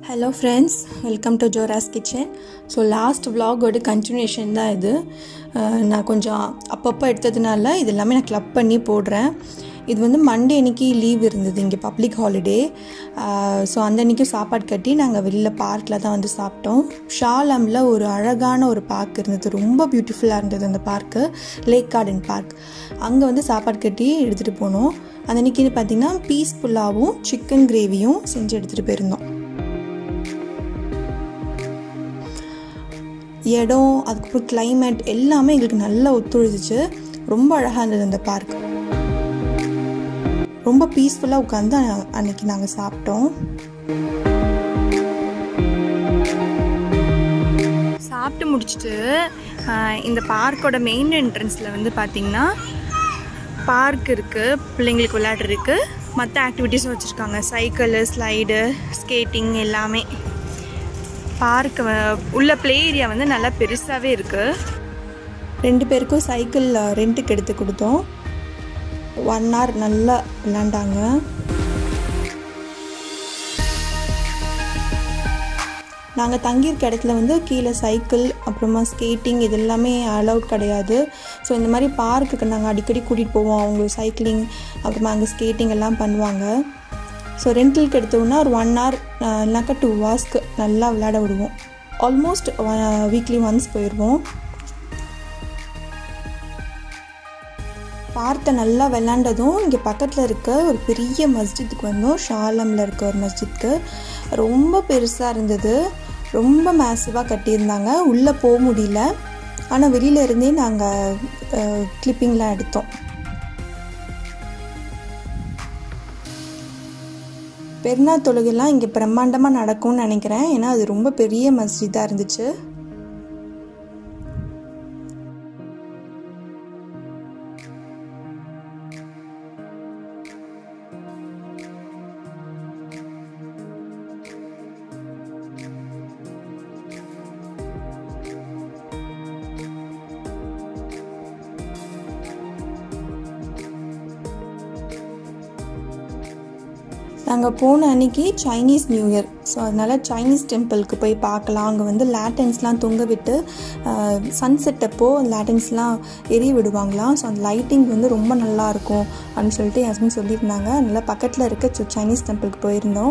hello friends welcome to ஜோராஸ் kitchen so last விலாகோட continuation தான் இது அஹ் நான் கொஞ்சம் அப்பப்போ எடுத்ததுனால இது எல்லாமே நான் கிளப் பண்ணி போடுறேன் இது வந்து மண்டே அன்னைக்கு லீவ் இருந்தது இங்கே பப்ளிக் ஹாலிடே ஸோ அந்த அன்றைக்கி சாப்பாடு கட்டி நாங்கள் வெளியில் பார்க்கில் தான் வந்து சாப்பிட்டோம் ஷாலமில் ஒரு அழகான ஒரு பார்க் இருந்தது ரொம்ப பியூட்டிஃபுல்லாக இருந்தது அந்த பார்க்கு லேக் கார்டன் பார்க் அங்கே வந்து சாப்பாடு கட்டி எடுத்துகிட்டு போனோம் அந்த அன்றைக்கி பார்த்திங்கன்னா பீஸ்ஃபுல்லாகவும் சிக்கன் கிரேவியும் செஞ்சு எடுத்துகிட்டு போயிருந்தோம் இடம் அதுக்கப்புறம் climate எல்லாமே எங்களுக்கு நல்லா ஒத்துழைச்சிச்சு ரொம்ப அழகாக இருந்தது அந்த பார்க் ரொம்ப பீஸ்ஃபுல்லாக உட்காந்து அன்னைக்கு நாங்கள் சாப்பிட்டோம் சாப்பிட்டு முடிச்சுட்டு ஆஹ், இந்த பார்க்கோட மெயின் என்ட்ரன்ஸில் வந்து பார்த்திங்கன்னா பார்க் இருக்குது பிள்ளைங்களுக்கு விளையாடுறதுக்கு மற்ற ஆக்டிவிட்டீஸும் வச்சுருக்காங்க சைக்கிளு ஸ்லைடு ஸ்கேட்டிங் எல்லாமே பார்க் உள்ள ப்ளே ஏரியா வந்து நல்லா பெருசாகவே இருக்குது ரெண்டு பேருக்கும் சைக்கிள் ரெண்ட்டுக்கு எடுத்து கொடுத்தோம் ஒன் hour நல்லா விளாண்டாங்க நாங்கள் தங்கியிருக்க இடத்துல வந்து கீழே சைக்கிள் அப்புறமா ஸ்கேட்டிங் இது எல்லாமே அலௌட் கிடையாது ஸோ இந்த மாதிரி பார்க்குக்கு நாங்கள் அடிக்கடி கூட்டிகிட்டு போவோம் அவங்க சைக்கிளிங் அப்புறமா அங்கே ஸ்கேட்டிங் எல்லாம் பண்ணுவாங்க ஸோ ரெண்டலுக்கு எடுத்தோம்னா ஒரு ஒன் ஹவர் இல்லைனாக்கா டூ ஹவர்ஸ்க்கு நல்லா விளையாட விடுவோம் ஆல்மோஸ்ட் வீக்லி ஒன்ஸ் போயிடுவோம் பார்த்தை நல்லா விளாண்டதும் இங்கே பக்கத்தில் இருக்க ஒரு பெரிய மஸ்ஜித்துக்கு வந்தோம் ஷாலமில் இருக்க ஒரு மஸ்ஜித்துக்கு ரொம்ப பெருசாக இருந்தது ரொம்ப மேசிவாக கட்டியிருந்தாங்க உள்ளே போக முடியல ஆனால் வெளியில இருந்தே நாங்கள் கிளிப்பிங்லாம் எடுத்தோம் பெருநாள் தொழுகைலாம் இங்கே பிரம்மாண்டமாக நடக்கும்னு நினைக்கிறேன் ஏன்னா அது ரொம்ப பெரிய மஸ்ஜிதாக இருந்துச்சு நாங்கள் போன அன்னைக்கு சைனீஸ் நியூ இயர் ஸோ அதனால் சைனீஸ் டெம்பிளுக்கு போய் பார்க்கலாம் அங்கே வந்து லேட்டன்ஸ்லாம் தொங்க விட்டு சன்செட் அப்போ லேட்டன்ஸ்லாம் எரிய விடுவாங்களாம் ஸோ அந்த லைட்டிங் வந்து ரொம்ப நல்லா இருக்கும் அப்படின்னு சொல்லிட்டு என் ஹஸ்பண்ட் சொல்லியிருந்தாங்க அதனால் பக்கத்தில் இருக்க சு- சைனீஸ் டெம்பிளுக்கு போயிருந்தோம்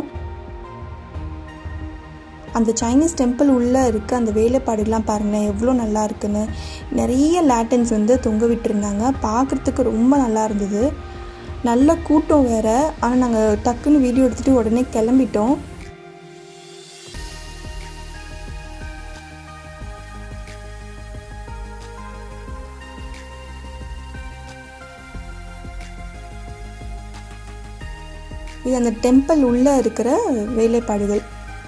அந்த சைனீஸ் டெம்பிள் உள்ளே இருக்க அந்த வேலைப்பாடுகள்லாம் பாருங்களேன் எவ்வளோ நல்லா இருக்குன்னு நிறைய லேட்டன்ஸ் வந்து தொங்க விட்டுருந்தாங்க பார்க்குறதுக்கு ரொம்ப நல்லா இருந்தது நல்ல கூட்டம் வேற ஆனால் நாங்கள் டக்குன்னு வீடியோ எடுத்துகிட்டு உடனே கிளம்பிட்டோம் இது அந்த டெம்பிள் உள்ளே இருக்கிற வேலைப்பாடுகள்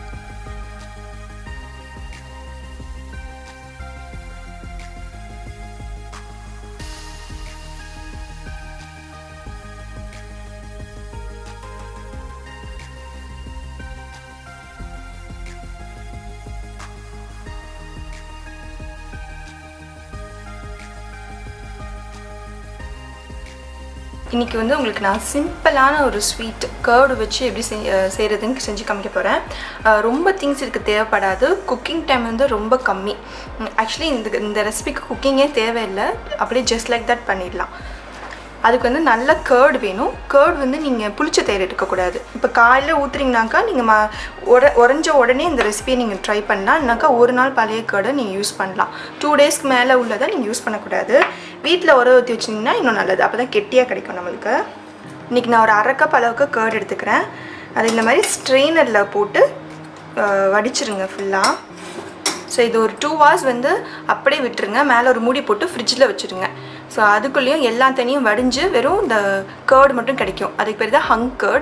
இன்னைக்கு வந்து உங்களுக்கு நான் சிம்பிளான ஒரு ஸ்வீட் கேர்டு வச்சு எப்படி செய் அஹ் செய்கிறதுன்னு செஞ்சு காமிக்க போகிறேன் ரொம்ப திங்ஸ் இதுக்கு தேவைப்படாது குக்கிங் டைம் வந்து ரொம்ப கம்மி ஆக்சுவலி இந்த இந்த ரெசிபிக்கு குக்கிங்கே தேவையில்லை அப்படியே ஜஸ்ட் லைக் தட் பண்ணிடலாம் அதுக்கு வந்து நல்ல கேர்டு வேணும் கேர்டு வந்து நீங்கள் புளிச்ச தயிர் எடுக்கக்கூடாது இப்போ காலையில் ஊற்றுறீங்கனாக்கா நீங்கள் ம உர உறைஞ்ச உடனே இந்த ரெசிபியை நீங்கள் ட்ரை பண்ணலாம் இல்லைனாக்கா ஒரு நாள் பழைய கேர்டை நீங்கள் யூஸ் பண்ணலாம் டூ டேஸ்க்கு மேலே உள்ளதை நீங்கள் யூஸ் பண்ணக்கூடாது வீட்டில் உர ஊற்றி வச்சிங்கன்னா இன்னும் நல்லது அப்போ தான் கெட்டியாக கிடைக்கும் நம்மளுக்கு இன்றைக்கி நான் ஒரு அரை கப் அளவுக்கு கேர்டு எடுத்துக்கிறேன் அது இந்த மாதிரி ஸ்ட்ரெயினரில் போட்டு அஹ், வடிச்சிருங்க ஃபுல்லாக ஸோ இது ஒரு டூ ஹவர்ஸ் வந்து அப்படியே விட்டுருங்க மேலே ஒரு மூடி போட்டு ஃப்ரிட்ஜில் வச்சுருங்க ஸோ அதுக்குள்ளேயும் எல்லா தண்ணியும் வடிஞ்சு வெறும் இந்த கேர்டு மட்டும் கிடைக்கும் அதுக்கு பேர் தான் ஹங் கேர்ட்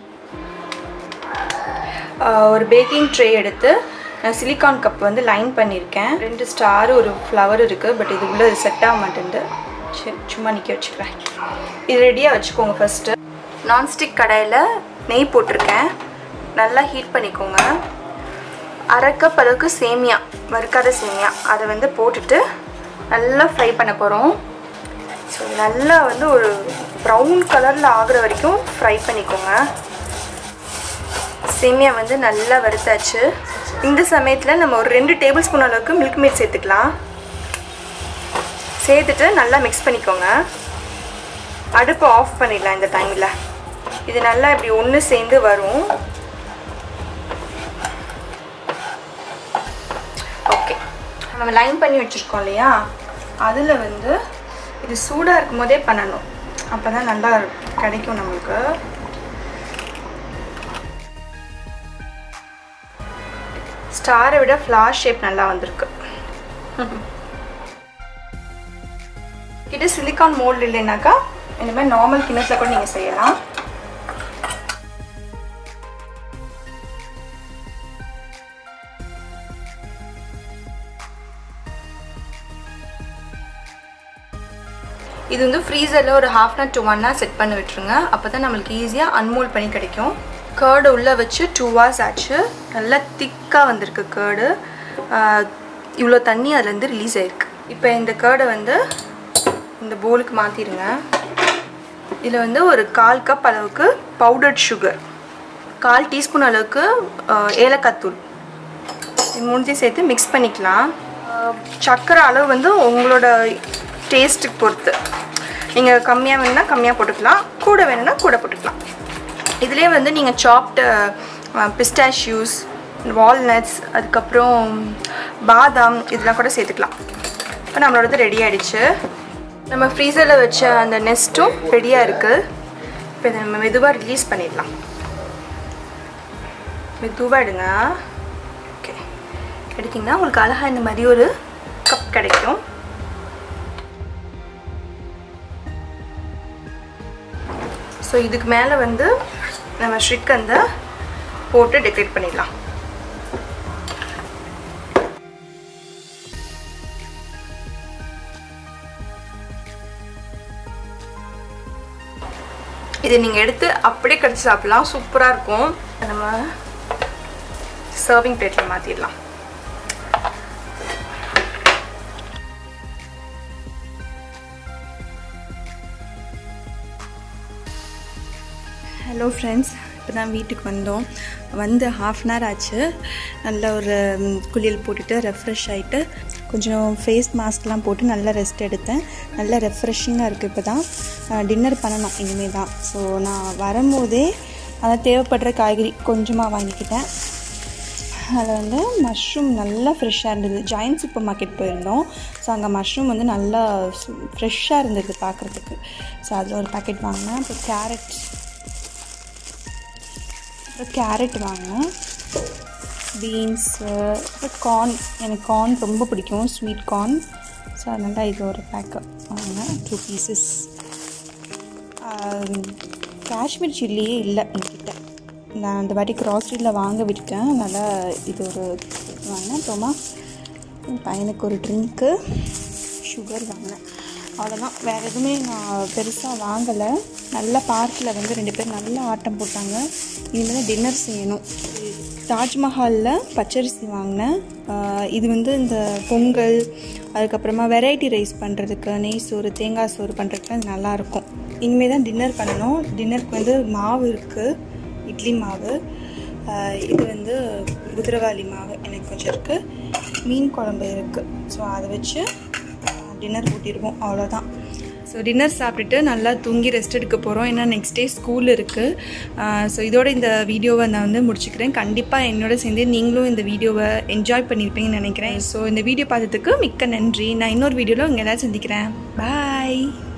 ஒரு பேக்கிங் ட்ரே எடுத்து நான் சிலிக்கான் கப் வந்து லைன் பண்ணியிருக்கேன் ரெண்டு ஸ்டார் ஒரு ஃப்ளவர் இருக்குது பட் இது உள்ள செட் ஆக மாட்டேங்குது சரி சும்மா நிற்க வச்சுக்கிறேன் இது ரெடியாக வச்சுக்கோங்க ஃபஸ்ட்டு நான்ஸ்டிக் கடாயில் நெய் போட்டிருக்கேன் நல்லா ஹீட் பண்ணிக்கோங்க அரை கப் அளவுக்கு சேமியா வறுக்காத சேமியா அதை வந்து போட்டுட்டு நல்லா ஃப்ரை பண்ண போகிறோம் ஸோ நல்லா வந்து ஒரு ப்ரௌன் கலரில் ஆகுற வரைக்கும் ஃப்ரை பண்ணிக்கோங்க சேமியா வந்து நல்லா வறுத்தாச்சு இந்த சமயத்தில் நம்ம ஒரு ரெண்டு டேபிள் ஸ்பூன் அளவுக்கு மில்க் மேட் சேர்த்துக்கலாம் சேர்த்துட்டு நல்லா மிக்ஸ் பண்ணிக்கோங்க அடுப்பை ஆஃப் பண்ணிடலாம் இந்த டைமில் இது நல்லா இப்படி ஒன்று சேர்ந்து வரும் ஓகே நம்ம லைன் பண்ணி வச்சுருக்கோம் இல்லையா அதில் வந்து இது சூடாக இருக்கும் போதே பண்ணணும் அப்போ தான் நல்லா கிடைக்கும் நம்மளுக்கு ஸ்டாரை விட ஃப்ளார் ஷேப் நல்லா வந்திருக்கு கிட்ட சிலிக்கான் மோல்டு இல்லைனாக்கா இந்த மாதிரி நார்மல் கிண்ணத்தில் கூட நீங்கள் செய்யலாம் இது வந்து ஃப்ரீசரில் ஒரு half an to one hour set பண்ணி விட்டுருங்க அப்போ தான் நம்மளுக்கு ஈஸியாக அன்மோல் பண்ணி கிடைக்கும் கேர்டு உள்ளே வச்சு டூ ஹவர்ஸ் ஆச்சு நல்லா திக்காக வந்திருக்கு கேர்டு இவ்வளோ தண்ணி அதுலேருந்து ரிலீஸ் ஆயிருக்கு இப்போ இந்த கேர்டை வந்து இந்த போலுக்கு மாற்றிடுங்க இதில் வந்து ஒரு கால் கப் அளவுக்கு பவுடர்ட் சுகர் கால் டீஸ்பூன் அளவுக்கு ஏலக்காய் தூள் இது மூணுத்தையும் சேர்த்து மிக்ஸ் பண்ணிக்கலாம் சர்க்கரை அளவு வந்து உங்களோட டேஸ்ட்டுக்கு பொறுத்து நீங்கள் கம்மியாக வேணும்னா கம்மியாக போட்டுக்கலாம் கூட வேணும்னா கூட போட்டுக்கலாம் இதிலே வந்து நீங்கள் சாப்டு பிஸ்டாஷ்யூஸ் வால்நட்ஸ் அதுக்கப்புறம் பாதாம் இதெல்லாம் கூட சேர்த்துக்கலாம் இப்போ நம்மளோடது ரெடி ஆகிடுச்சு நம்ம ஃப்ரீசரில் வச்ச அந்த நெஸ்ட்டும் ரெடியாக இருக்குது இப்போ இதை நம்ம மெதுவாக ரிலீஸ் பண்ணிடலாம் மெதுவாக எடுங்க ஓகே எடுத்திங்கன்னா உங்களுக்கு அழகாக இந்த மாதிரி ஒரு கப் கிடைக்கும் ஸோ இதுக்கு மேலே வந்து நம்ம ஸ்ரிக்கந்தை போட்டு டெக்கரேட் பண்ணிடலாம் இதை நீங்கள் எடுத்து அப்படியே கடிச்சு சாப்பிட்லாம் சூப்பராக இருக்கும் நம்ம சர்விங் பிளேட்டில் மாற்றிடலாம் ஹலோ ஃப்ரெண்ட்ஸ் இப்போ தான் வீட்டுக்கு வந்தோம் வந்து ஹாஃப் அன் ஹவர் ஆச்சு நல்ல ஒரு குளியல் போட்டுட்டு ரெஃப்ரெஷ் ஆகிட்டு கொஞ்சம் ஃபேஸ் மாஸ்க்லாம் போட்டு நல்லா ரெஸ்ட் எடுத்தேன் நல்லா ரெஃப்ரெஷிங்காக இருக்குது இப்போ தான் டின்னர் பண்ணணும் இனிமேல் தான் ஸோ நான் வரும்போதே அதான் தேவைப்படுற காய்கறி கொஞ்சமாக வாங்கிக்கிட்டேன் அதில் வந்து மஷ்ரூம் நல்லா ஃப்ரெஷ்ஷாக இருந்தது ஜாயின்ட் சூப்பர் மார்க்கெட் போயிருந்தோம் ஸோ அங்கே மஷ்ரூம் வந்து நல்லா ஃப்ரெஷ்ஷாக இருந்தது பார்க்குறதுக்கு ஸோ அதில் ஒரு பேக்கெட் வாங்கினேன் அப்புறம் கேரட் அப்புறம் கேரட் வாங்கினேன் பீன்ஸு அப்புறம் கார்ன் எனக்கு கார்ன் ரொம்ப பிடிக்கும் ஸ்வீட் கார்ன் ஸோ அதனால் இது ஒரு பேக்கு வாங்கினேன் டூ பீசஸ் காஷ்மீர் சில்லியே இல்லை என்கிட்ட நான் அந்த வாட்டி க்ராசரியில் வாங்க விட்டுட்டேன் அதனால் இது ஒரு வாங்கினேன் அப்புறமா என் பையனுக்கு ஒரு ட்ரிங்க்கு சுகர் வாங்கினேன் அவ்வளோதான் வேறு எதுவுமே நான் பெருசாக வாங்கலை நல்ல பார்க்கில் வந்து ரெண்டு பேர் நல்லா ஆட்டம் போட்டாங்க இனிமேல் தான் டின்னர் செய்யணும் தாஜ்மஹாலில் பச்சரிசி வாங்கினேன் இது வந்து இந்த பொங்கல் அதுக்கப்புறமா வெரைட்டி ரைஸ் பண்ணுறதுக்கு நெய் சோறு தேங்காய் சோறு பண்ணுறதுக்கு அது நல்லாயிருக்கும் இனிமேல் தான் டின்னர் பண்ணணும் டின்னருக்கு வந்து மாவு இருக்குது இட்லி மாவு இது வந்து குதிரவாளி மாவு எனக்கு கொஞ்சம் இருக்குது மீன் குழம்பு இருக்குது ஸோ அதை வச்சு டின்னர் ஊட்டிடுவோம் அவ்வளோதான் ஸோ டின்னர் சாப்பிட்டுட்டு நல்லா தூங்கி ரெஸ்ட் எடுக்க போகிறோம் ஏன்னா நெக்ஸ்ட் டே ஸ்கூல் இருக்குது ஸோ இதோட இந்த வீடியோவை நான் வந்து முடிச்சுக்கிறேன் கண்டிப்பாக என்னோட சேர்ந்து நீங்களும் இந்த வீடியோவை என்ஜாய் பண்ணியிருப்பீங்கன்னு நினைக்கிறேன் ஸோ இந்த வீடியோ பார்த்ததுக்கு மிக்க நன்றி நான் இன்னொரு வீடியோவில் உங்களை எல்லாம் சந்திக்கிறேன் பாய்